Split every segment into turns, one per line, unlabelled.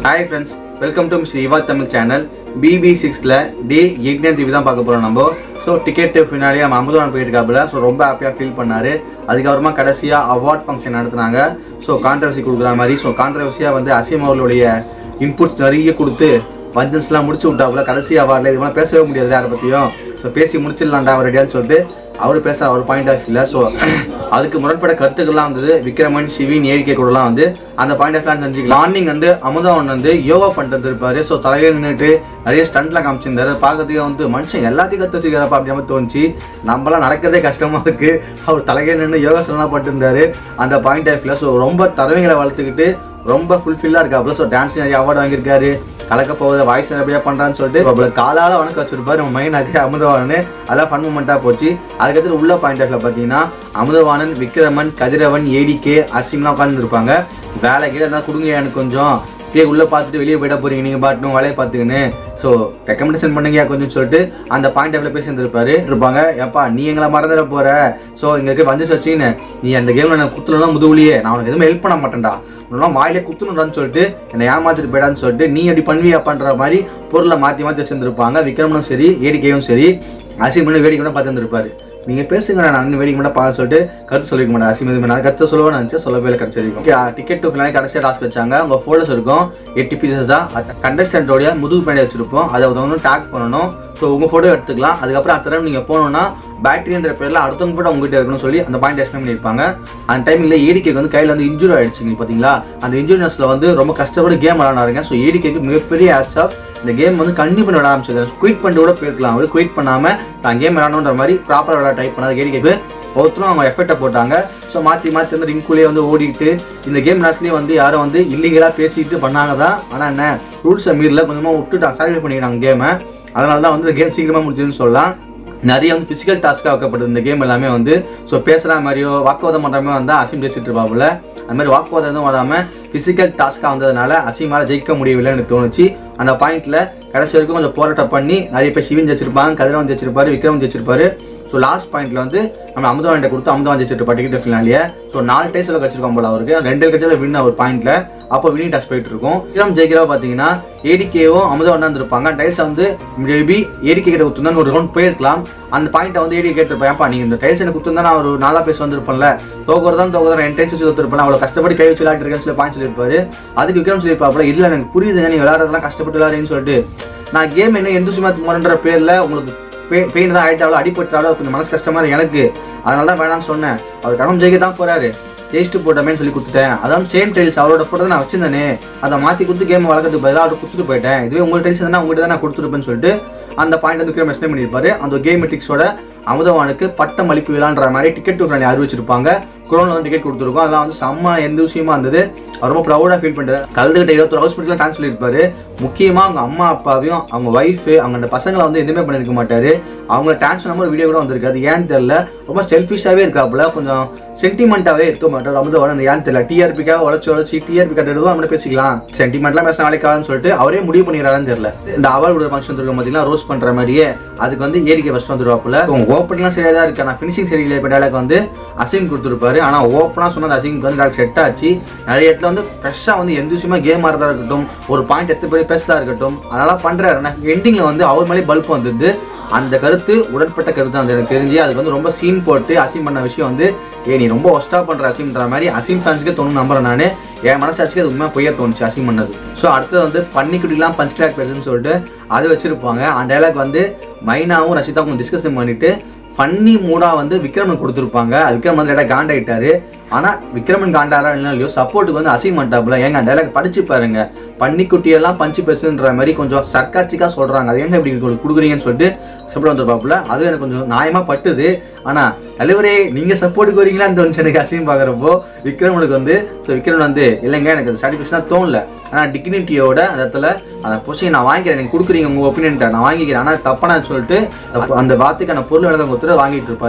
hi friends welcome to mister இவா Tamil channel BP சிக்ஸில் டே eight TV தான் பார்க்க போகிறோம் நம்ம ஸோ டிக்கெட் ஃபினாலே நம்ம அமுதவான் போயிருக்காப்புல ஸோ ரொம்ப ஹாப்பியாக ஃபீல் பண்ணார் அதுக்கப்புறமா கடைசியாக அவார்ட் ஃபங்க்ஷன் நடத்துனாங்க ஸோ கான்ட்ரவர்சி கொடுக்குற மாதிரி ஸோ கான்ட்ரவர்சியாக வந்து அசீம் அவர்களுடைய இன்புட்ஸ் நிறைய கொடுத்து வஞ்சன்ஸ்லாம் முடிச்சு விட்டாப்புல கடைசி அவார்டில் இது மாதிரி பேசவே முடியாது யாரை பற்றியும் ஸோ பேசி முடிச்சிடலாம்டா அவர் ரெடியான்னு சொல்லிட்டு அவர் பேச அவர் பாயிண்ட் ஆஃப் வியூவில் ஸோ அதுக்கு முரண்பட கருத்துக்கள்லாம் வந்தது விக்ரமன் சிவின் ஏடிகே கூடலாம் வந்து அந்த பாயிண்ட் ஆஃப் வியூலாம் தெரிஞ்சுக்கலாம் மார்னிங் வந்து அமுதவன் வந்து யோகா பண்ணிட்டு இருப்பாரு ஸோ தலையில நின்றுட்டு நிறைய ஸ்டண்ட்லாம் காமிச்சிருந்தாரு பார்க்கறதுக்கு வந்து மனுஷன் எல்லாத்தையும் கற்று வச்சுக்கிறப்ப அப்படி மாதிரி தோணுச்சு நம்மளாம் நடக்கிறதே கஷ்டமா இருக்கு அவர் தலையில நின்று யோகாசனம்லாம் பண்ணிருந்தாரு அந்த பாயிண்ட் ஆஃப் வியூவில் ஸோ ரொம்ப தரவைகளை வளர்த்துக்கிட்டு ரொம்ப ஃபுல்ஃபில்லாக இருக்காப்புல ஸோ டான்ஸ் நிறைய அவார்டு வாங்கியிருக்காரு கலக்க போகுது வாய்ஸ் நிறைய பண்ணுறான்னு சொல்லிட்டு அவளை காலால் வணக்க வச்சிருப்பாரு நம்ம மைனாக்கு அமுதவானன் அதெல்லாம் ஃபன் மூமெண்ட்டாக போச்சு அதுக்கடுத்து உள்ள பாயிண்ட் ஆஃப்ல பார்த்தீங்கன்னா அமுதவாணன் விக்ரமன் கதிரவன் ஏடிகே அசிம்லாம் உட்காந்துருப்பாங்க வேலை கீழே இருந்தால் கொடுங்க எனக்கு கொஞ்சம் இப்படியே உள்ளே பார்த்துட்டு வெளியே போயிட போறீங்க நீங்கள் பாட்டுன்னு வேலையை பார்த்துக்கின்னு ஸோ ரெக்கமெண்டேஷன் பண்ணுங்க கொஞ்சம் சொல்லிட்டு அந்த பாயிண்ட் ஆஃப்ல பேசி இருந்திருப்பாரு இருப்பாங்க ஏப்பா நீ எங்களை மறந்துட போற ஸோ இங்க இருக்க வந்து வச்சுக்கின்னு நீ அந்த கேம்ல நான் குத்துலாம் முதுகுலியே நான் உனக்கு எதுவுமே ஹெல்ப் பண்ண மாட்டேன்டா உன்னெல்லாம் வாயிலே குத்துணுடான்னு சொல்லிட்டு என்னை ஏமாத்திட்டு போயிடான்னு சொல்லிட்டு நீ அப்படி பண்ணுவியாப்பான்ற மாதிரி பொருளை மாற்றி மாற்றி வச்சிருந்துருப்பாங்க விக்ரமனும் சரி ஏடிக்கையும் சரி அசிமனும் வேடிக்கை கூட பார்த்துருந்துருப்பாரு நீங்க பேசுங்க நான் இன்னும் வேடிக்கை மட்டும் பார்க்க சொல்லிட்டு கருத்து சொல்லிக்க மாட்டேன் அசிம் இது நான் கருத்து சொல்லுவேன்னு நினச்சி சொல்லவே இல்லை கருத்து சொல்லிருக்கோம் டிக்கெட் டு ஃபினாலே கடைசியாக லாஸ்ட் வச்சாங்க உங்க ஃபோட்டோஸ் இருக்கும் எட்டு பீசஸ் தான் கண்டஸ்டன்டோடைய முதுகு பின்னாடி வச்சிருப்போம் அதை ஒன்று டேக் பண்ணணும் ஸோ உங்கள் ஃபோட்டோ எடுத்துக்கலாம் அதுக்கப்புறம் அடுத்த டைம் நீங்கள் போகணுன்னா பேட்டரின்ற பேரில் அடுத்தவங்க ஃபோட்டோ உங்ககிட்ட இருக்கணும்னு சொல்லி அந்த பாயிண்ட் எக்ஸ்பிளைன் பண்ணியிருப்பாங்க அந்த டைமில் ஏடிகேக்கு வந்து கையில் வந்து இன்ஜுரி ஆயிடுச்சு பார்த்தீங்களா அந்த இன்ஜுரினஸில் வந்து ரொம்ப கஷ்டப்பட்டு கேம் விளாடாருங்க ஸோ ஏடிகேக்கு மிகப்பெரிய ஆட்ஸ் ஆஃப் இந்த கேம் வந்து கண்டிப்பாக விளாட ஆரம்பிச்சது குயிட் பண்ணிட்டு கூட போயிருக்கலாம் அவர் குயிட் பண்ணாமல் தான் கேம் விளாடணுன்ற மாதிரி ப்ராப்பராக விளாட ட்ரை பண்ணாது ஏடிகேக்கு ஒருத்தரும் அவங்க எஃபெக்டை போட்டாங்க ஸோ மாற்றி மாற்றி வந்து ரிங்குள்ளே வந்து ஓடிட்டு இந்த கேம் நேரத்துலேயே வந்து யாரும் வந்து இல்லீகலாக பேசிட்டு பண்ணாங்க தான் ஆனால் என்ன ரூல்ஸை மீறல கொஞ்சமாக விட்டுட்டாங்க சாக்ரிஃபை பண்ணிக்கிறாங்க கேமை அதனால தான் வந்து இந்த கேம் சீக்கிரமாக முடிஞ்சதுன்னு சொல்லலாம் நிறைய வந்து ஃபிசிக்கல் டாஸ்க்காக வைக்கப்பட்டது இந்த கேம் எல்லாமே வந்து ஸோ பேசுகிற மாதிரியோ வாக்குவாதம் பண்ணுற மாதிரி வந்தால் அசிம் ஜெயிச்சிட்டு இருப்பாப்புல அந்த மாதிரி வாக்குவாதம் எதுவும் வராமல் ஃபிசிக்கல் டாஸ்க்காக வந்ததுனால அசிமால் ஜெயிக்க முடியவில்லைன்னு எனக்கு தோணுச்சு அந்த பாயிண்ட்டில் கடைசி வரைக்கும் கொஞ்சம் போராட்டம் பண்ணி நிறைய பேர் சிவன் ஜெயிச்சிருப்பாங்க கதிரவன் ஜெயிச்சிருப்பாரு விக்ரம் ஜெயிச்சிருப்பாரு ஸோ லாஸ்ட் பாயிண்ட்ல வந்து நம்ம அமுதவான்கிட்ட கொடுத்து அமுதவான் ஜெயிச்சிட்டு டிக்கெட் ஃபினாலியே ஸோ நாலு டேஸ்ல வச்சிருக்கோம் போல அவருக்கு ரெண்டு கட்சியில் வின் ஒரு பாயிண்ட்ல அப்போ வினிங் டாஸ் போயிட்டு இருக்கும் விக்ரம் ஜெயிக்கிறவ பார்த்தீங்கன்னா ஏடிகேவும் அமுதவான் தான் இருப்பாங்க டைல்ஸ் வந்து மேபி ஏடிகே கிட்ட கொடுத்துருந்தா ஒரு ரவுண்ட் போயிருக்கலாம் அந்த பாயிண்ட்டை வந்து ஏடி கேட்டிருப்பேன் ஏப்பா நீங்க இந்த டைல்ஸ் எனக்கு கொடுத்துருந்தா நான் ஒரு நாலா பேஸ் வந்திருப்பேன்ல தோக்குறதான் தோக்குறதா என் டைல்ஸ் வச்சு கொடுத்துருப்பேன் அவ்வளோ கஷ்டப்பட்டு கை வச்சு விளையாட்டு சொல்லி பாயிண்ட் சொல்லியிருப்பாரு அதுக்கு விக்ரம் சொல்லியிருப்பாப்புல இல்லை எனக்கு புரியுதுங்க நீ விளையாடுறதெல்லாம் கஷ்டப்பட்டு விளையாடுறேன்னு சொல்லிட்டு நான் கேம் என்ன எந்த சும்மா முரன்ற பேர்ல உங்களுக்கு பெயின் தான் ஆயிட்டாலும் அடிபட்டாலும் கொஞ்சம் மனசு கஷ்டமா இருக்கு எனக்கு அதனால தான் வேணாம்னு சொன்னேன் அவர் கணம் ஜெயிக்க தான் போறாரு ஜெயிச்சுட்டு போட்டமேன்னு சொல்லி கொடுத்துட்டேன் அதான் சேம் டைல்ஸ் அவரோட ஃபோட்டோ நான் வச்சிருந்தேனே அதை மாற்றி கொடுத்து கேம் வளர்க்கறதுக்கு பதிலாக அவர்கிட்ட கொடுத்துட்டு போயிட்டேன் இதுவே உங்கள் டைல்ஸ் தான் உங்கள்கிட்ட தான் நான் கொடுத்துருப்பேன்னு சொல்லிட்டு அந்த பாயிண்ட் வந்து விக்ரம் எக்ஸ்பிளைன் பண்ணியிருப்பாரு அந்த கேம் மெட்ரிக்ஸோட அமுதவானுக்கு பட்டம் அளிப்பு விழான்ற மாதிரி டிக்கெட் டூ அறிவிச்சிருப்பாங்க குரோனில் வந்து டிக்கெட் கொடுத்துருக்கோம் அதெல்லாம் வந்து செம்ம எந்த விஷயமா இருந்தது அவர் ரொம்ப ப்ரௌடாக ஃபீல் பண்ணுறது கலந்துக்கிட்ட இருபத்தொரு ஹாஸ்பிட்டலில் டான்ஸ் சொல்லியிருப்பாரு முக்கியமாக அவங்க அம்மா அப்பாவையும் அவங்க ஒய்ஃபு அவங்க அந்த பசங்களை வந்து எதுவுமே பண்ணியிருக்க மாட்டாரு அவங்கள டான்ஸ் பண்ண ஒரு வீடியோ கூட வந்திருக்காது ஏன்னு தெரியல ரொம்ப செல்ஃபிஷாகவே இருக்காப்புல கொஞ்சம் சென்டிமெண்ட்டாகவே இருக்க மாட்டார் அமுதவான் அந்த ஏன்னு தெரியல டிஆர்பிக்காக உழைச்சி உழைச்சி டிஆர்பி கட்டுறதும் நம்ம பேசிக்கலாம் சென்டிமெண்ட்லாம் பேச நாளைக்காகன்னு சொல்லிட்டு அவரே முடிவு பண்ணிடுறாருன்னு தெரியல இந்த அவார்டு ஃபங்க்ஷன் இருக்கும் பார்த்தீங்கன்னா ரோஸ் பண்ணுற மாதிரியே அதுக்கு வந்து ஏடிக்கை ஃபஸ்ட் வந்துருவாப்புல ஓப்பனிங்லாம் சரியாக தான் இருக்கு ஆனால் ஃபினிஷிங் சரியில்லை இப்போ டேலாக் வந்து அசிம் கொடுத்துருப்பாரு ஆனால் ஓப்பனாக சொன்னது அசிம்க்கு வந்து டேலாக் செட் ஆச்சு நிறைய இடத்துல வந்து ஃப்ரெஷ்ஷாக வந்து எந்த விஷயமா கேம் ஆடுறதா இருக்கட்டும் ஒரு பாயிண்ட் எத்தனை பேர் பேசுறதா இருக்கட்டும் அதெல்லாம் பண்ணுறாரு எண்டிங்கில் வந்து அவர் மேலே பல்ப் வந்தது அந்த கருத்து உடன்பட்ட கருத்து அந்த எனக்கு தெரிஞ்சு அதுக்கு வந்து ரொம்ப சீன் போட்டு அசிம் பண்ண விஷயம் வந்து ஏ நீ ரொம்ப ஒஸ்டா பண்ற அசிம்ன்ற மாதிரி அசிம் ஃபேன்ஸ்க்கே தோணும் நம்புறேன் நான் என் மனசாச்சுக்கு அது உண்மையாக பொய்யா தோணுச்சு அசிம் பண்ணது ஸோ அடுத்தது வந்து பன்னிக்குட்டிலாம் பஞ்ச் ட்ராக் பேசுன்னு சொல்லிட்டு அது வச்சிருப்பாங்க அந்த டைலாக் வந்து மைனாவும் ரஷிதாவும் டிஸ்கஷன் பண்ணிட்டு ஃபன்னி மூடா வந்து விக்ரமன் கொடுத்துருப்பாங்க அது விக்ரமன் வந்து லேட்டாக காண்டாயிட்டாரு ஆனால் விக்ரமன் காண்டாரா இல்லை இல்லையோ சப்போர்ட்டுக்கு வந்து அசிம் மட்டாப்புல ஏங்க அந்த டைலாக் படிச்சு பாருங்க பன்னிக்குட்டியெல்லாம் பஞ்சு பேசுன்ற மாதிரி கொஞ்சம் சர்க்காஸ்டிக்காக சொல்கிறாங்க அது ஏங்க இப்படி கொடு- கொடுக்குறீங்கன்னு சொல்லிட்டு சப்போர்ட் வந்துருப்பாப்புல அது எனக்கு கொஞ்சம் நியாயமாக பட்டுது ஆனால் தலைவரே நீங்கள் சப்போர்ட்டுக்கு வரீங்களான்னு தோணுச்சு எனக்கு அசிம் பார்க்குறப்போ விக்ரமனுக்கு வந்து ஸோ விக்ரமன் வந்து இல்லைங்க எனக்கு அது சாட்டிஸ்ஃபேக்ஷனாக தோணல ஆனால் டிக்னிட்டியோட அந்த இடத்துல அந்த பொசிஷன் நான் வாங்கிக்கிறேன் எனக்கு கொடுக்குறீங்க உங்கள் ஒப்பீனியன்ட்ட நான் வாங்கிக்கிறேன் ஆனால் தப்பான சொல்லிட்டு அந்த- அந்த வார்த்தைக்கான பொருள் விளக்கம் கொடுத்துட்டு வாங்கிட்டு இருப்பாரு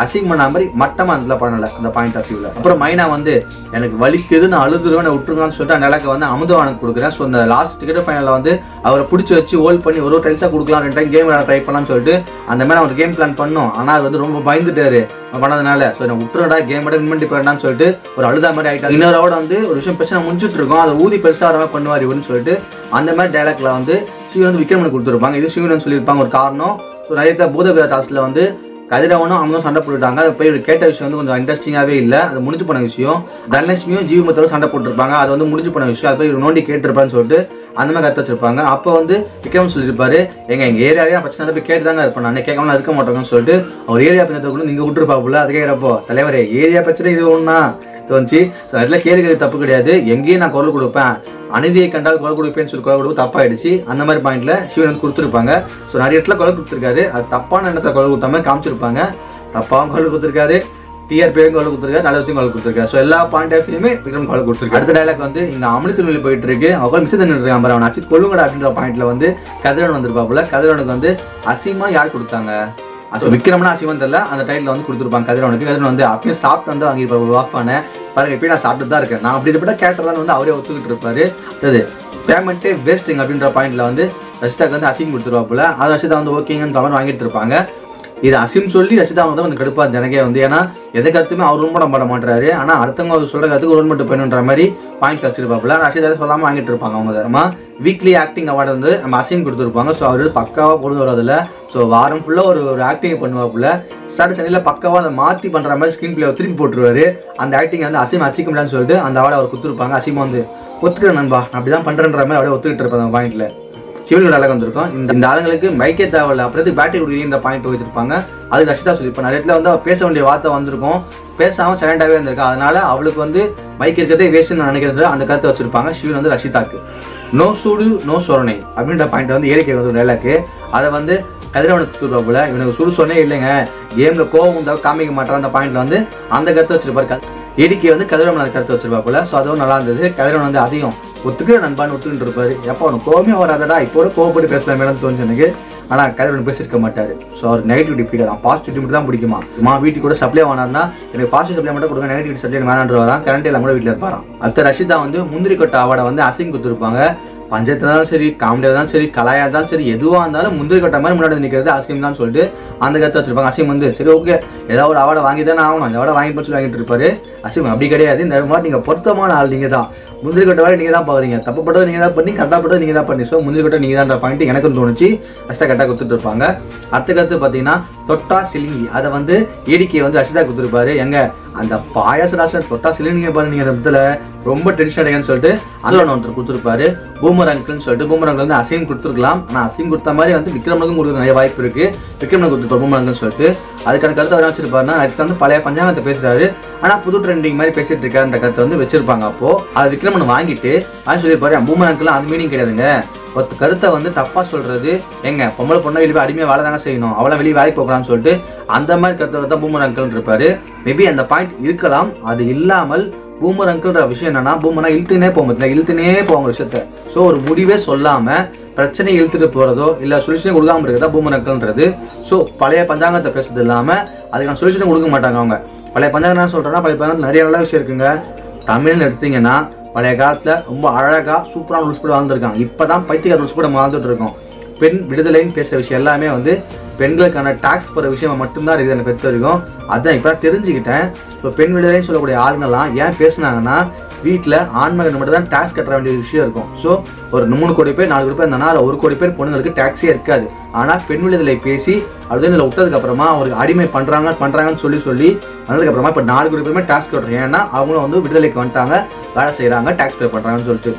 அசிங் பண்ண மாதிரி மட்டமா அந்த பண்ணல அந்த பாயிண்ட் ஆஃப் வியூல அப்புறம் மைனா வந்து எனக்கு வலிக்குது நான் அழுதுருவேன் விட்டுருங்கன்னு சொல்லிட்டு அந்த நிலக்கு வந்து அமுதவானுக்கு கொடுக்குறேன் ஸோ அந்த லாஸ்ட் டிக்கெட் ஃபைனலில் வந்து அவரை பிடிச்சி வச்சு ஹோல்ட் பண்ணி ஒரு ஒரு டைல்ஸாக கொடுக்கலாம் ரெண்டு டைம் கேம் விளையாட ட்ரை பண்ணலாம்னு சொல்லிட்டு அந்த மாதிரி அவர் கேம் பிளான் பண்ணோம் ஆனால் அது வந்து ரொம்ப பயந்துட்டாரு அவன் பண்ணதுனால ஸோ நான் விட்டுறடா கேம் விட வின் பண்ணி போயிடான்னு சொல்லிட்டு ஒரு அழுதா மாதிரி ஆகிட்டா இன்னொரு அவட வந்து ஒரு விஷயம் பிரச்சனை முடிஞ்சிட்டு இருக்கோம் அதை ஊதி பெருசாக வர மாதிரி பண்ணுவார் இவருன்னு சொல்லிட்டு அந்த மாதிரி டைலாக்ல வந்து சிவன் வந்து விக்ரமனுக்கு கொடுத்துருப்பாங்க இது சிவன் சொல்லியிருப்பாங்க ஒரு காரணம் ஸோ நிறைய பேர் பூதபிதா டாஸ்ல வந்து கதிரவனும் அவங்களும் சண்டை போட்டுட்டாங்க அதை போய் இவர் கேட்ட விஷயம் வந்து கொஞ்சம் இன்ட்ரெஸ்டிங்காகவே இல்லை அது முடிஞ்சு போன விஷயம் தனலட்சுமியும் ஜீவமத்தோட சண்டை போட்டிருப்பாங்க அது வந்து முடிஞ்சு போன விஷயம் அது போய் இவர் நோண்டி கேட்டிருப்பான்னு சொல்லிட்டு அந்த மாதிரி கற்று வச்சிருப்பாங்க அப்போ வந்து விக்ரம் சொல்லியிருப்பாரு எங்க எங்க ஏரியாவே பிரச்சனை தான் போய் கேட்டு தாங்க இருப்பேன் நான் கேட்காமலாம் இருக்க மாட்டோங்கன்னு சொல்லிட்டு அவர் ஏரியா பிரச்சனை கூட நீங்க விட்டுருப்பாப்புல அது கேட்குறப்போ தலைவரே ஏரியா பிரச்சனை இது ஒன்றா தோணுச்சு ஸோ அதில் கேள்வி தப்பு கிடையாது எங்கேயும் நான் குரல் கொடுப்பேன் அநீதியை கண்டால் குரல் கொடுப்பேன்னு சொல்லி குரல் கொடுப்பு தப்பாயிடுச்சு அந்த மாதிரி பாயிண்ட்ல சிவன் வந்து கொடுத்துருப்பாங்க ஸோ நிறைய இடத்துல குரல் கொடுத்துருக்காரு அது தப்பான இடத்துல குரல் கொடுத்த மாதிரி காமிச்சிருப்பாங்க தப்பாவும் குரல் கொடுத்துருக்காரு டிஆர்பியும் குரல் கொடுத்துருக்காரு நல்ல விஷயம் குரல் கொடுத்துருக்காரு ஸோ எல்லா பாயிண்ட் ஆஃப் வியூமே விக்ரம் குரல் கொடுத்துருக்காரு அடுத்த டைலாக் வந்து இங்க அமளி துணியில் போயிட்டு இருக்கு அவள் மிச்சம் தண்ணி இருக்கான் பாரு அவன் அச்சித் கொள்ளுங்கடா அப்படின்ற பாயிண்ட்ல வந்து கதிரவன் வந்திருப்பாப்புல கதிரவனுக்கு வந்து அசிமா யார் கொடுத்தாங்க அது விக்ரம்னா அசிவம் தெரியல அந்த டைட்டில் வந்து கொடுத்துருப்பாங்க கதிரவனுக்கு கதிரவன் வந்து அப்பயும் சாப்பிட்டு வந்து வாங்கியிருப்பாரு ஒரு வாப்பான பாருங்க இப்பயும் நான் சாப்பிட்டு தான் இருக்கேன் நான் அப்படி இப்படி கேரக்டர் தான் வந்து அவரே ஒத்துக்கிட்டு இருப்பாரு அது பேமெண்ட்டே வேஸ்ட்டுங்க அப்படின்ற பாயிண்ட்ல வந்து ரஷிதாக்கு வந்து அசிம் கொடுத்துருவாப்புல அது ரஷிதா வந்து ஓகேங்கன்ற மாதிரி வாங்கிட்டு இருப்பாங்க இது அசிம் சொல்லி ரஷிதா வந்து கொஞ்சம் கடுப்பா இருந்துச்சு எனக்கே வந்து ஏன்னா எதை கருத்துமே அவர் உண்மை பண்ண மாட்டாரு ஆனா அடுத்தவங்க அவர் சொல்ற கருத்துக்கு ஒரு மட்டும் பண்ணுன்ற மாதிரி பாயிண்ட்ஸ் வச்சிருப்பாப்புல ரஷிதா சொல்லாம வாங்கிட்டு இருப்பாங்க அவங்க நம்ம வீக்லி ஆக்டிங் அவார்டு வந்து நம்ம அசிம் கொடுத்துருப்பாங்க ஸோ அவர் பக்காவா பொழுது வரதுல ஸோ வாரம் ஃபுல்லாக ஒரு ஒரு ஆக்டிங் பண்ணுவாப்புல சாட்டர் சனியில் பக்காவாக அதை மாற்றி பண்ணுற மாதிரி ஸ்க்ரீன் பிளே திருப்பி போட்டுருவாரு அந்த ஆக்டிங் வந்து அசிம் அச்சிக்க முடியாதுன்னு சொல்லிட்டு அந்த அவார்டு அவர் கொடுத்துருப்பாங்க அசிம் வந்து ஒத்துக்கிறேன் நண்பா நான் அப்படி தான் பண்ணுறேன்ற மாதிரி அப்படியே ஒத்துக்கிட்டு இருப்பேன் அந்த பாயிண்ட்ல சிவனோட அழகு வந்திருக்கும் இந்த இந்த ஆளுங்களுக்கு மைக்கே தேவையில்ல அப்புறத்துக்கு பேட்டரி கொடுக்குறீங்க இந்த பாயிண்ட் வச்சிருப்பாங்க அது ரஷிதா சொல்லியிருப்பாங்க நிறைய இடத்துல வந்து அவ பேச வேண்டிய வார்த்தை வந்திருக்கும் பேசாமல் சைலண்டாகவே இருந்திருக்கா அதனால அவளுக்கு வந்து மைக் இருக்கிறதே வேஸ்ட்னு நினைக்கிறது அந்த கருத்தை வச்சிருப்பாங்க சிவன் வந்து ரஷிதாக்கு நோ சூடு நோ சொரணை அப்படின்ற பாயிண்ட் வந்து ஏரிக்கை வந்து டைலாக்கு அதை வந்து கதிரவனுக்கு தூர்வாப்புல இவனுக்கு சுடு சொன்னே இல்லைங்க கேம்ல கோவம் உண்டா காமிக்க மாட்டான் அந்த பாயிண்ட்ல வந்து அந்த கருத்தை வச்சிருப்பாரு ஏடிக்கை வந்து கதிரவன் அந்த கருத்தை வச்சிருப்பாப்புல ஸோ அதுவும் நல்லா இருந்தது கதிரவன் வந்து அதையும் ஒத்துக்கிற நண்பான்னு ஒத்துக்கிட்டு இருப்பாரு எப்போ அவனுக்கு கோவமே வராதடா இப்போ கூட கோவப்பட்டு பேசலாம் மேடம் தோணுச்சு எனக்கு ஆனால் கதிரவன் பேசியிருக்க மாட்டாரு ஸோ அவர் நெகட்டிவிட்டி பிடிக்காது பாசிட்டிவிட்டி மட்டும் தான் பிடிக்குமா மா வீட்டுக்கு கூட சப்ளை வாங்கினார்னா எனக்கு பாசிட்டிவ் சப்ளை மட்டும் கொடுங்க நெகட்டிவிட்டி சப்ளை வேணான்ற வரான் கரண்ட் எல்லாம் கூட வீட்டில் இருப்பாராம் அடுத்த ரஷிதா வந்து முந்திரி கொட்டை அவார்டை வந்து அசிங் கொடுத்துருப்பாங்க பஞ்சாயத்து இருந்தாலும் சரி காமெடியாக இருந்தாலும் சரி கலாயா இருந்தாலும் சரி எதுவாக இருந்தாலும் முந்திரி கொட்டை மாதிரி முன்னாடி வந்து நிற்கிறது அசிம் தான் சொல்லிட்டு அந்த கருத்தை வச்சிருப்பாங்க அசிம் வந்து சரி ஓகே ஏதாவது ஒரு அவார்டை வாங்கி தானே ஆகணும் இந்த அவார்டை வாங்கி போச்சு வாங்கிட்டு இருப்பாரு அசிம் அப்படி கிடையாது இந்த மாதிரி நீங்கள் பொருத்தமான ஆள் நீங்கள் தான் முந்திரி கொட்டை வேலை நீங்கள் தான் பார்க்குறீங்க தப்புப்பட்டது நீங்கள் தான் பண்ணி கரெக்டாகப்பட்டது நீங்கள் தான் பண்ணி ஸோ முந்திரி கொட்டை நீங்கள் தான் பாயிண்ட் எனக்கும் தோணுச்சு அஷ்டா கரெக்டாக கொடுத்துட்டு இருப்பாங்க அடுத்த கருத்து பார்த்தீங்கன்னா தொட்டா சிலிங்கி அதை வந்து ஏடிக்கை வந்து அஷிதா கொடுத்துருப்பாரு எங்க அந்த பாயாச ராசில் தொட்டா சிலிங்கிங்க பாருங்க நீங்கள் அந்த இடத்துல ரொம்ப டென்ஷன் அடைங்கன்னு சொல்லிட்டு அதில் ஒருத்தர் கொடுத்துருப்பாரு பூமர் அங்கிள்னு சொல்லிட்டு பூமர் அங்கிள் வந்து அசீம் கொடுத்துருக்கலாம் ஆனால் அசீம் கொடுத்த மாதிரி வந்து விக்ரமனுக்கும் கொடுக்க நிறைய வாய்ப்பு இருக்கு விக்ரமனுக்கு கொடுத்துருப்பாரு பூமர் அங்கிள்னு சொல்லிட்டு அதுக்கான கருத்தை அவர் வச்சிருப்பாருன்னா அடுத்து வந்து பழைய பஞ்சாங்கத்தை பேசுறாரு ஆனால் புது ட்ரெண்டிங் மாதிரி பேசிட்டு இருக்காருன்ற கருத்தை வந்து வச்சிருப்பாங்க அப்போ அது விக்ரமன் வாங்கிட்டு வாங்கி சொல்லியிருப்பாரு பூமர் அங்கிள் அது மீனிங் கிடையாதுங்க ஒருத்த கருத்தை வந்து தப்பா சொல்றது எங்க பொம்பளை பொண்ணை வெளியே போய் அடிமையா வேலை தாங்க செய்யணும் அவளை வெளியே வேலைக்கு போகலாம்னு சொல்லிட்டு அந்த மாதிரி கருத்தை தான் பூமர் அங்கிள் இருப்பாரு மேபி அந்த பாயிண்ட் இருக்கலாம் அது இல்லாமல் பூமர் அங்கிள்ன்ற விஷயம் என்னன்னா பூமர்னா இழுத்துனே போக முடியல இழுத்துனே போவாங்க விஷயத்த ஸோ ஒரு முடிவே சொல்லாம பிரச்சனை இழுத்துட்டு போறதோ இல்ல சொல்யூஷனே கொடுக்காம இருக்கிறதா பூமர் அங்கிள்ன்றது ஸோ பழைய பஞ்சாங்கத்தை பேசுறது இல்லாம அதுக்கான சொல்யூஷனே கொடுக்க மாட்டாங்க அவங்க பழைய பஞ்சாங்கம் என்ன சொல்றேன்னா பழைய பஞ்சாங்கத்தில் நிறைய நல்ல விஷயம் இருக்குங்க தமிழ்னு எடுத்தீங்கன்னா பழைய காலத்துல ரொம்ப அழகா சூப்பரான ரூல்ஸ் கூட வாழ்ந்துருக்காங்க இப்பதான் பைத்தியக்கார ரூல்ஸ் கூட வாழ்ந்துட்டு இருக்கோம் பெண் விடுதலைன்னு பேசுற விஷயம் எல்லாமே வந்து பெண்களுக்கான டாக்ஸ் போகிற விஷயம் மட்டும்தான் இருக்குது எனக்கு பெற்ற வரைக்கும் அதான் இப்போ தெரிஞ்சுக்கிட்டேன் ஸோ பெண் விடுதலைன்னு சொல்லக்கூடிய ஆளுங்கெல்லாம் ஏன் பேசுனாங்கன்னா வீட்டில் ஆண்மகன் மட்டும் தான் டேக்ஸ் கட்ட வேண்டிய விஷயம் இருக்கும் ஸோ ஒரு மூணு கோடி பேர் நாலு கோடி பேர் இருந்தானா அதில் ஒரு கோடி பேர் பொண்ணுங்களுக்கு டேக்ஸே இருக்காது ஆனால் பெண் விடுதலை பேசி அது இதில் விட்டதுக்கு அப்புறமா அவருக்கு அடிமை பண்ணுறாங்க பண்ணுறாங்கன்னு சொல்லி சொல்லி வந்ததுக்கப்புறமா இப்போ நாலு கோடி பேருமே டேக்ஸ் கட்டுறோம் ஏன்னா அவங்களும் வந்து விடுதலைக்கு வந்துட்டாங்க வேலை செய்கிறாங்க டேக்ஸ் பே பண்ணுறாங்கன்னு சொல்லிட்டு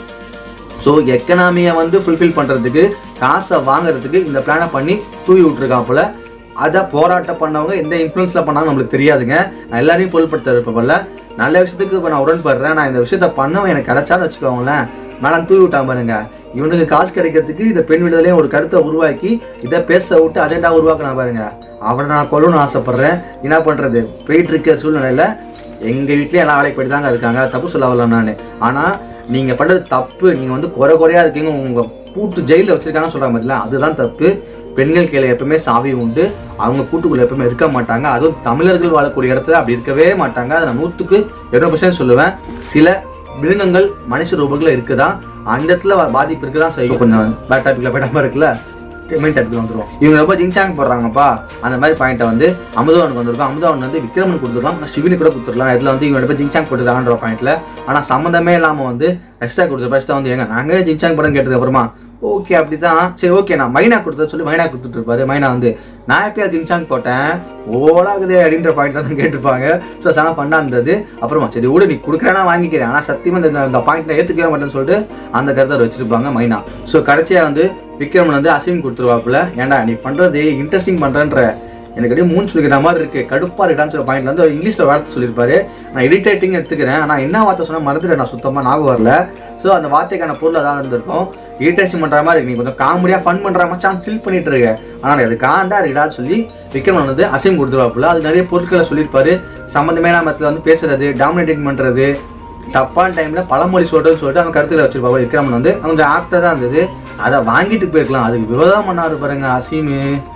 ஸோ எக்கனாமியை வந்து ஃபுல்ஃபில் பண்ணுறதுக்கு காசை வாங்குறதுக்கு இந்த பிளானை பண்ணி தூவி விட்டுருக்காப்புல அதை போராட்டம் பண்ணவங்க எந்த இன்ஃப்ளூயன்ஸில் பண்ணாங்க நம்மளுக்கு தெரியாதுங்க நான் எல்லாரையும் பொருள்படுத்த இருப்பதில்ல நல்ல விஷயத்துக்கு இப்போ நான் உடன்படுறேன் நான் இந்த விஷயத்த பண்ணவன் எனக்கு கிடைச்சான்னு வச்சுக்கோங்களேன் மேலே தூவி விட்டான் பாருங்க இவனுக்கு காசு கிடைக்கிறதுக்கு இந்த பெண் விடுதலையும் ஒரு கருத்தை உருவாக்கி இதை பேச விட்டு அஜெண்டா உருவாக்கினா பாருங்க அவனை நான் கொல்லணும்னு ஆசைப்படுறேன் என்ன பண்ணுறது போயிட்டு இருக்க சூழ்நிலையில் எங்கள் வீட்லேயும் எல்லாம் வேலைக்கு போயிட்டு தாங்க இருக்காங்க தப்பு சொல்ல வரல நான் ஆனால் நீங்கள் பண்ணுறது தப்பு நீங்கள் வந்து குறை குறையாக இருக்கீங்க உங்கள் பூட்டு ஜெயிலில் வச்சிருக்காங்கன்னு சொல்கிறாங்க பார்த்தீங்களா அதுதான் தப்பு பெண்கள் கையில் எப்பவுமே சாவி உண்டு அவங்க கூட்டுக்குள்ள எப்பவுமே இருக்க மாட்டாங்க அதுவும் தமிழர்கள் வாழக்கூடிய இடத்துல அப்படி இருக்கவே மாட்டாங்க அதை நான் நூற்றுக்கு இருநூறு பர்சன்ட் சொல்லுவேன் சில மிருகங்கள் மனுஷ ரூபங்களில் இருக்குதா அந்த இடத்துல வா- பாதிப்பு இருக்குதான் செய்யும் கொஞ்சம் பேட் டாபிக்ல போயிடாம இருக்குல்ல மெயின் டாபிக் வந்துடும் இவங்க ரொம்ப ஜிங்சாங் போடுறாங்கப்பா அந்த மாதிரி பாயிண்ட்டை வந்து அமுதவனுக்கு வந்திருக்கும் அமுதவன் வந்து விக்ரமனுக்கு கொடுத்துருக்கலாம் ஆனால் சிவினுக்கு கூட கொடுத்துருக்கலாம் இதில் வந்து இவங்க ரொம்ப ஜிங்சாங் போட்டுருக்காங்கன்ற பாயிண்ட்ல ஆனால் சம்மந்தமே இல்லாமல் வந்து எக்ஸ்ட்ரா கொடுத்த ஃபஸ்ட்டாக வந்து ஏங்க நாங்கள் ஜிங்சாங் படம் கேட்டதுக்கு அப்புறமா ஓகே அப்படிதான் சரி ஓகே நான் மைனா கொடுத்தா சொல்லி மைனா கொடுத்துட்டு இருப்பாரு மைனா வந்து நான் எப்பயா ஜிங்சாங் போட்டேன் ஓலாகுதே அப்படின்ற பாயிண்ட் தான் கேட்டிருப்பாங்க ஸோ செம பண்ணா இருந்தது அப்புறமா சரி விடு நீ கொடுக்குறேன்னா வாங்கிக்கிறேன் ஆனால் சத்தியமாக இந்த இந்த பாயிண்ட்டை ஏற்றுக்கவே மாட்டேன்னு சொல்லிட்டு அந்த கருத்தை அவர் வச்சிருப்பாங்க மைனா ஸோ கடைசியாக வந்து விக்ரமன் வந்து அசைன் கொடுத்துருவாப்புல ஏன்டா நீ பண்ணுறது இன்ட்ரெஸ்டிங் பண்ணுறன்ற எனக்கு அப்படியே மூணு சொல்லிக்கிற மாதிரி இருக்கு கடுப்பா இருக்கான்னு சொல்ல பாயிண்ட்ல வந்து இங்கிலீஷ்ல வார்த்தை சொல்லியிருப்பாரு நான் இரிட்டேட்டிங் எடுத்துக்கிறேன் ஆனால் என்ன வார்த்தை சொன்னா மறந்துட்டேன் நான் சுத்தமாக ஞாபகம் வரல ஸோ அந்த வார்த்தைக்கான பொருள் அதான் இருந்திருக்கும் இரிட்டேஷன் பண்ற மாதிரி இருக்கு நீ கொஞ்சம் காமெடியா ஃபன் பண்ற மாதிரி சான்ஸ் ஃபில் பண்ணிட்டு இருக்க ஆனால் அது காண்டா இருக்குடான்னு சொல்லி விக்ரமன் வந்து அசைம் கொடுத்துருவாப்புல அது நிறைய பொருட்களை சொல்லியிருப்பாரு சம்மந்தமே இல்லாம இடத்துல வந்து பேசுறது டாமினேட்டிங் பண்றது தப்பான டைம்ல பழமொழி சொல்றதுன்னு சொல்லிட்டு அந்த கருத்துல வச்சிருப்பாங்க விக்ரமன் வந்து அவங்க ஆப்டா தான் இருந்தது அதை வாங்கிட்டு போயிருக்கலாம் அதுக்கு விரோதம் பண்ணாரு பாருங்க அசீமு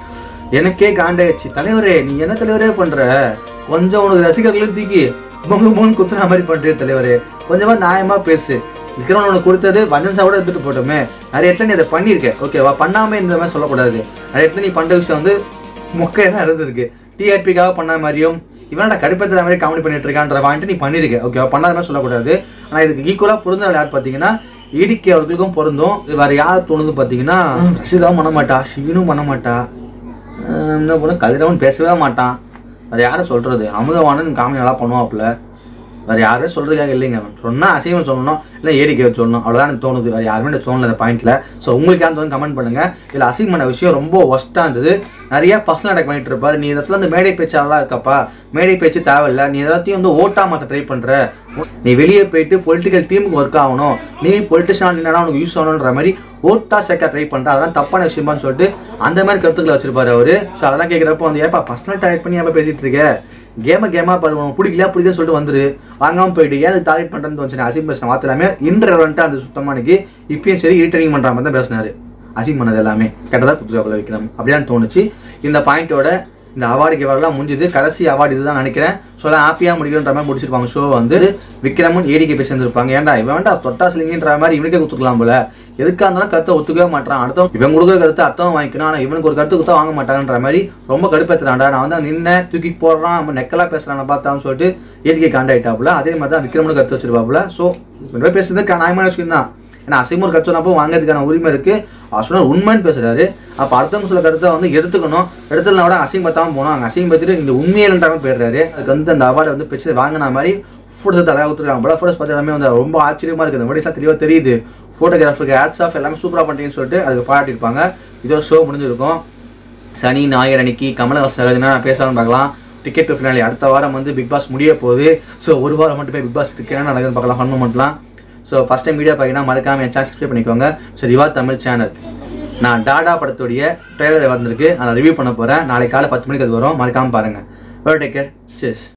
எனக்கே காண்டாயிடுச்சு தலைவரே நீ என்ன தலைவரே பண்ற கொஞ்சம் உனக்கு ரசிகர்களும் தூக்கி பொங்கு பொங்கு குத்துற மாதிரி பண்றே தலைவரே கொஞ்சமா நியாயமா பேசு விக்ரமன் உனக்கு கொடுத்தது வஞ்சன்ஸா கூட எடுத்துட்டு போட்டோமே நிறைய இடத்துல நீ அதை பண்ணியிருக்க ஓகேவா பண்ணாம இந்த மாதிரி சொல்லக்கூடாது நிறைய இடத்துல நீ பண்ற விஷயம் வந்து மொக்கையா தான் இருந்திருக்கு டிஆர்பிக்காக பண்ண மாதிரியும் இவனோட கடுப்பத்தில் மாதிரி காமெடி பண்ணிட்டு இருக்கான்ற வாங்கிட்டு நீ பண்ணிருக்க ஓகேவா பண்ணாத மாதிரி சொல்லக்கூடாது ஆனால் இதுக்கு ஈக்குவலாக பொருந்தவள் யார் பார்த்தீங்கன்னா இடிக்கை அவர்களுக்கும் பொருந்தும் இது வேற யார் தோணுது பார்த்தீங்கன்னா ரசிதாவும் பண்ண மாட்டா சிவனும் பண்ண மாட்டா ஆஹ் என்ன பண்ண கதிரவன் பேசவே மாட்டான் வேற யாரை சொல்றது அமுதவானன் காமெடி நல்லா பண்ணுவாப்புல வேற யாருமே சொல்றதுக்காக இல்லைங்க அவன் சொன்னா அசைவம் சொல்லணும் இல்லை ஏடிக்கை சொல்லணும் அவ்வளோதான் எனக்கு தோணுது வேற யாருமே எனக்கு தோணல இந்த பாயிண்ட்ல ஸோ உங்களுக்கு யாரும் தோணும் கமெண்ட் பண்ணுங்க இதில் அசைவம் பண்ண விஷயம் ரொம்ப ஒஸ்ட்டாக இருந்தது நிறைய பர்சனல் அட்டாக் பண்ணிட்டு இருப்பாரு நீ இடத்துல வந்து மேடை பேச்சாளராக இருக்கப்பா மேடை பேச்சு தேவையில்ல நீ எல்லாத்தையும் வந்து ஓட்டா மாற்ற ட்ரை பண்ற நீ வெளியே போயிட்டு பொலிட்டிக்கல் டீமுக்கு ஒர்க் ஆகணும் நீ பொலிட்டிஷியன் என்னன்னா உனக்கு யூஸ் ஆகணுன்ற மாதிரி ஓட்டா சேர்க்க ட்ரை பண்ற அதெல்லாம் தப்பான விஷயமான்னு சொல்லிட்டு அந்த மாதிரி கருத்துக்களை வச்சிருப்பாரு அவரு ஸோ அதெல்லாம் கேட்குறப்போ வந்து ஏப்பா பர்சனல் டார்கெட் பண்ணி ஏப்பா பேசிட்டு இருக்க கேமை கேமா பாரு உனக்கு பிடிக்கல பிடிக்கல சொல்லிட்டு வந்துரு வாங்காம போயிட்டு ஏன் டார்கெட் பண்றேன்னு தோணுச்சு அசிம் பேசின வார்த்தை எல்லாமே இன்டர்வெண்ட்டாக அந்த சுத்தமானுக்கு இப்பயும் சரி இரிட்டரிங் பண்ற மாதிரி தான் பேசினாரு அசிம் பண்ணது எல்லாமே கரெக்டாக கொடுத்துருவாப்புல விக்ரம் அப்படியான்னு தோணுச்சு இந்த பாயிண்டோட இந்த அவார்டு கிவர்லாம் முடிஞ்சுது கடைசி அவார்டு இதுதான் நினைக்கிறேன் சொல்ல ஹாப்பியாக முடிக்கணுன்ற மாதிரி முடிச்சிருப்பாங்க ஷோ வந்து விக்ரமன் ஏடிக்கு பேசி இருந்திருப்பாங்க ஏன்டா இவன் வேண்டா தொட்டா சிலிங்கின்ற மாதிரி இவனுக்கே கொடுத்துக்கலாம் போல எதுக்காக இருந்தாலும் கருத்தை ஒத்துக்கவே மாட்டான் அடுத்தவன் இவன் கொடுக்குற கருத்தை அடுத்தவன் வாங்கிக்கணும் ஆனால் இவனுக்கு ஒரு கருத்து கொடுத்தா வாங்க மாட்டாங்கன்ற மாதிரி ரொம்ப கடுப்பேற்றுறான்டா நான் வந்து நின்ன தூக்கி போடுறான் நம்ம நெக்கலா பேசுறான் பார்த்தான்னு சொல்லிட்டு ஏடிக்கை காண்டாயிட்டாப்புல அதே மாதிரி தான் விக்ரமனுக்கு கருத்து வச்சிருப்பாப்புல ஸோ பேசுறதுக்கு நியாயமான விஷயம் தான் ஏன்னா அசைமூர் கருத்து சொன்னப்போ வாங்குறதுக்கான உரிமை இருக்கு அவர் சொன்ன உண்மைன்னு பேசுறாரு அப்போ அடுத்தவங்க சொல்ல கருத்தை வந்து எடுத்துக்கணும் எடுத்துலனா கூட அசிங்க பார்த்தாம போனோம் அங்கே அசிங்க பார்த்துட்டு இந்த உண்மையிலன்றாம போயிடுறாரு அதுக்கு வந்து அந்த அவார்டை வந்து பிடிச்சது வாங்கின மாதிரி ஃபோட்டோஸ் தலையாக கொடுத்துருக்காங்க போல ஃபோட்டோஸ் பார்த்து எல்லாமே வந்து ரொம்ப ஆச்சரியமா இருக்குது இந்த வீடியோஸ்லாம் தெளிவாக தெரியுது ஃபோட்டோகிராஃபருக்கு ஆட்ஸ் ஆஃப் எல்லாமே சூப்பராக பண்ணிட்டீங்கன்னு சொல்லிட்டு அதுக்கு பாராட்டியிருப்பாங்க இதோட ஷோ முடிஞ்சிருக்கும் சனி ஞாயிறு அன்னைக்கு கமலஹாசன் சரோஜனா பேசலாம்னு பார்க்கலாம் டிக்கெட் டு ஃபினாலி அடுத்த வாரம் வந்து பிக் பாஸ் முடிய போகுது ஸோ ஒரு வாரம் மட்டும் போய் பிக் பாஸ் இருக்கு என்ன நடக்குதுன்னு பார்க்கலாம் ஃபன் பண்ணலாம் ஸோ ஃபஸ்ட் டைம் வீடியோ பார்த்தீங்கன்னா மறக்காம என் சேனல் சப்ஸ்கிரைப் பண்ணிக்கோங்க ஸோ ரிவா தமிழ் சேனல் நான் டாடா படத்துடைய ட்ரெய்லர் வந்திருக்கு அதை ரிவ்யூ பண்ண போகிறேன் நாளைக்கு காலை பத்து மணிக்கு அது வரும் மறக்காம பாருங்கள் டேக் கேர் செஸ்